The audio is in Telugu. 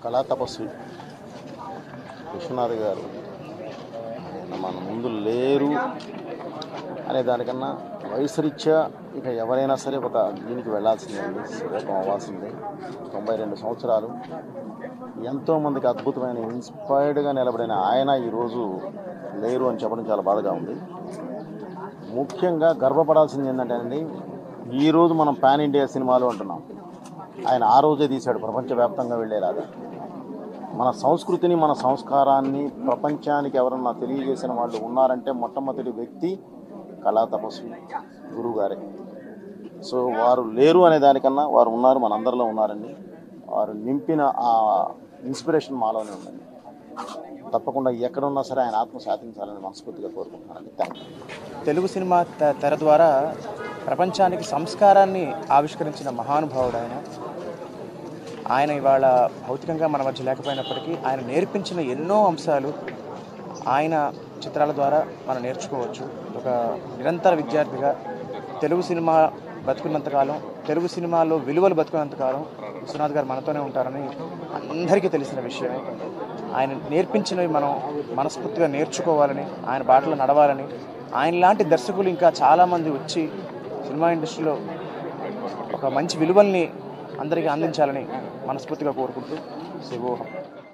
కళా తపస్వి విశ్వనాథ్ గారు మన ముందు లేరు అనే దానికన్నా వయసు రీత్యా ఇక ఎవరైనా సరే ఒక దీనికి వెళ్ళాల్సిందే అండి శివకం అవ్వాల్సిందే తొంభై రెండు సంవత్సరాలు ఎంతోమందికి అద్భుతమైన ఇన్స్పైర్డ్గా నిలబడిన ఆయన ఈరోజు లేరు అని చెప్పడం చాలా బాధగా ఉంది ముఖ్యంగా గర్వపడాల్సింది ఏంటంటే అండి ఈరోజు మనం పాన్ ఇండియా సినిమాలు అంటున్నాం ఆయన ఆ రోజే తీశాడు ప్రపంచవ్యాప్తంగా వెళ్ళేలాగా మన సంస్కృతిని మన సంస్కారాన్ని ప్రపంచానికి ఎవరన్నా తెలియజేసిన వాళ్ళు ఉన్నారంటే మొట్టమొదటి వ్యక్తి కళా తపస్వి గురువు గారే సో వారు లేరు అనే దానికన్నా వారు ఉన్నారు మనందరిలో ఉన్నారండి వారు నింపిన ఆ ఇన్స్పిరేషన్ మాలోనే ఉందండి తప్పకుండా ఎక్కడున్నా సరే ఆయన ఆత్మ సాధించాలని మనస్ఫూర్తిగా కోరుకుంటున్నానండి థ్యాంక్ యూ తెలుగు సినిమా తె- తెర ద్వారా ప్రపంచానికి సంస్కారాన్ని ఆవిష్కరించిన మహానుభావుడు ఆయన ఆయన ఇవాళ భౌతికంగా మన మధ్య లేకపోయినప్పటికీ ఆయన నేర్పించిన ఎన్నో అంశాలు ఆయన చిత్రాల ద్వారా మనం నేర్చుకోవచ్చు ఒక నిరంతర విద్యార్థిగా తెలుగు సినిమా బతుకున్నంతకాలం తెలుగు సినిమాలో విలువలు బతుకున్నంతకాలం విశ్వనాథ్ గారు మనతోనే ఉంటారని అందరికీ తెలిసిన విషయమే ఆయన నేర్పించినవి మనం మనస్ఫూర్తిగా నేర్చుకోవాలని ఆయన బాటలో నడవాలని ఆయన లాంటి దర్శకులు ఇంకా చాలామంది వచ్చి సినిమా ఇండస్ట్రీలో ఒక మంచి విలువల్ని అందరికీ అందించాలని మనస్ఫూర్తిగా కోరుకుంటూ శివోహం